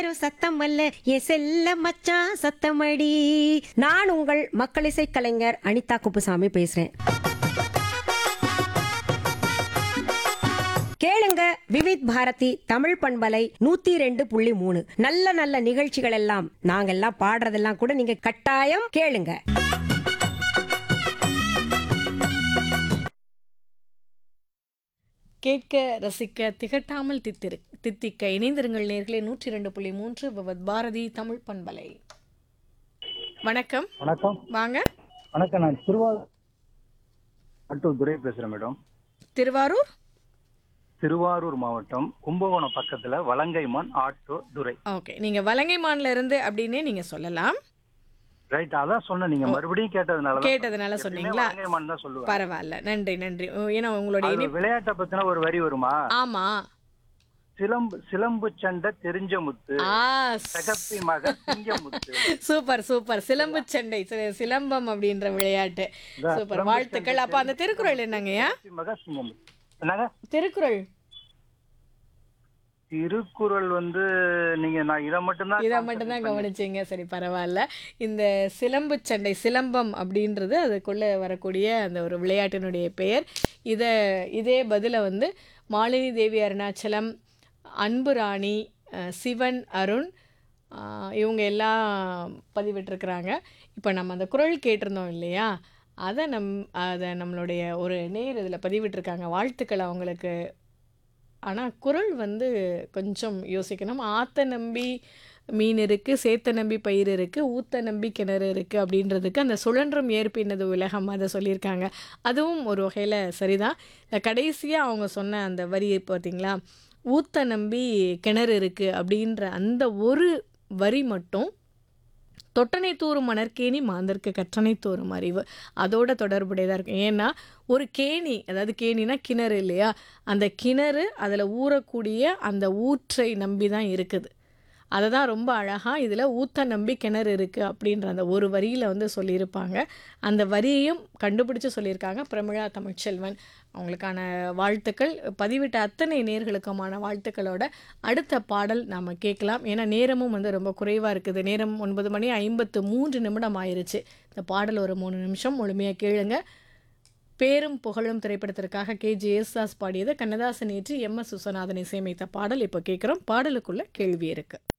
சத்தம் அல்ல எ செல்ல மச்சான் சத்தமடி நான் உங்கள் மக்கள் இசை கலைஞர் அனிதா குப்புசாமி பேசுறேன் கேளுங்க விவித் பாரதி தமிழ் பண்பலை நூத்தி ரெண்டு புள்ளி மூணு நல்ல நல்ல நிகழ்ச்சிகள் எல்லாம் நாங்கெல்லாம் பாடுறதெல்லாம் கூட நீங்க கட்டாயம் கேளுங்க கேட்க ரசிக்க திகட்டாமல் தித்திரு தித்திக்க இணைந்திருங்கள் நேர்களே நூற்றி இரண்டு புள்ளி மூன்று விவத் பாரதி தமிழ் பண்பலை வணக்கம் வணக்கம் வாங்க வணக்கம் நான் திருவாரூர் அட்டு துரை பேசுறேன் மேடம் திருவாரூர் திருவாரூர் மாவட்டம் கும்பகோணம் பக்கத்துல வலங்கைமான் ஆட்டோ துரை ஓகே நீங்க வலங்கைமான்ல இருந்து அப்படின்னே நீங்க சொல்லலாம் ரைட் அதான் சொன்னேன் நீங்க மறுபடியும் கேட்டதுனால தான் கேட்டதுனால எப்பயுமே சொன்னீங்களா வலங்கைமான் தான் சொல்லுவேன் பரவாயில்ல நன்றி நன்றி ஓ, ஏன்னா உங்களுடைய அது இனி விளையாட்டை பத்தின ஒரு வரி வருமா ஆமா சிலம்பு சிலம்பு சண்டை தெரிஞ்ச முத்து ஆ சகப்பி மக சிங்க முத்து சூப்பர் சூப்பர் சிலம்பு சண்டை சி- சிலம்பம் அப்படின்ற விளையாட்டு இதான், சூப்பர் சிலம்பு வாழ்த்துக்கள் சண்டை அப்ப அந்த திருக்குறள் என்னங்கய்யா சகப்பி மக சிங்க முத்து என்னங்க திருக்குறள் திருக்குறள் வந்து நீங்க நான் இதை மட்டும்தான் இதை மட்டும்தான் கவனிச்சீங்க சரி பரவாயில்ல இந்த சிலம்பு சண்டை சிலம்பம் அப்படின்றது அதுக்குள்ளே வரக்கூடிய அந்த ஒரு விளையாட்டினுடைய பெயர் இதை இதே பதிலை வந்து மாலினி தேவி அருணாச்சலம் அன்பு ராணி அஹ், சிவன் அருண் அஹ், இவங்க எல்லாம் பதிவிட்டிருக்கிறாங்க இப்போ நம்ம அந்த குரல் கேட்டிருந்தோம் இல்லையா அதை நம் அதை நம்மளுடைய ஒரு நேர் இதில் பதிவிட்டிருக்காங்க வாழ்த்துக்கள் அவங்களுக்கு ஆனால் குரல் வந்து கொஞ்சம் யோசிக்கணும் ஆத்த நம்பி மீன் இருக்குது சேத்த நம்பி பயிர் இருக்குது ஊத்த நம்பி கிணறு இருக்குது அப்படின்றதுக்கு அந்த சுழன்றும் ஏற்பினது உலகம் அதை சொல்லியிருக்காங்க அதுவும் ஒரு வகையில் சரிதான் இந்த கடைசியாக அவங்க சொன்ன அந்த வரி பார்த்தீங்களா ஊத்த நம்பி கிணறு இருக்குது அப்படின்ற அந்த ஒரு வரி மட்டும் தொட்டனை தூறும் மணற்கேணி மாந்தர்க்கு கற்றனை தூறும் அறிவு அதோட தொடர்புடையதாக இருக்கும் ஏன்னா ஒரு கேணி அதாவது கேணினா கிணறு இல்லையா அந்த கிணறு அதில் ஊறக்கூடிய அந்த ஊற்றை நம்பி தான் இருக்குது அதை தான் ரொம்ப அழகாக இதில் ஊத்த நம்பி கிணறு இருக்குது அப்படின்ற அந்த ஒரு வரியில் வந்து சொல்லியிருப்பாங்க அந்த வரியையும் கண்டுபிடிச்சு சொல்லியிருக்காங்க பிரமிழா தமிழ்ச்செல்வன் அவங்களுக்கான வாழ்த்துக்கள் பதிவிட்ட அத்தனை நேர்களுக்குமான வாழ்த்துக்களோட அடுத்த பாடல் நாம் கேட்கலாம் ஏன்னா நேரமும் வந்து ரொம்ப குறைவாக இருக்குது நேரம் ஒன்பது மணி ஐம்பத்து மூன்று நிமிடம் ஆயிருச்சு இந்த பாடல் ஒரு மூணு நிமிஷம் முழுமையாக கேளுங்க பேரும் புகழும் திரைப்படத்திற்காக கே ஜே யேசுதாஸ் பாடியது கண்ணதாசன் ஏற்றி எம் எஸ் சுசநாதன் இசையமைத்த பாடல் இப்போ கேட்குறோம் பாடலுக்குள்ள கேள்வி இருக்குது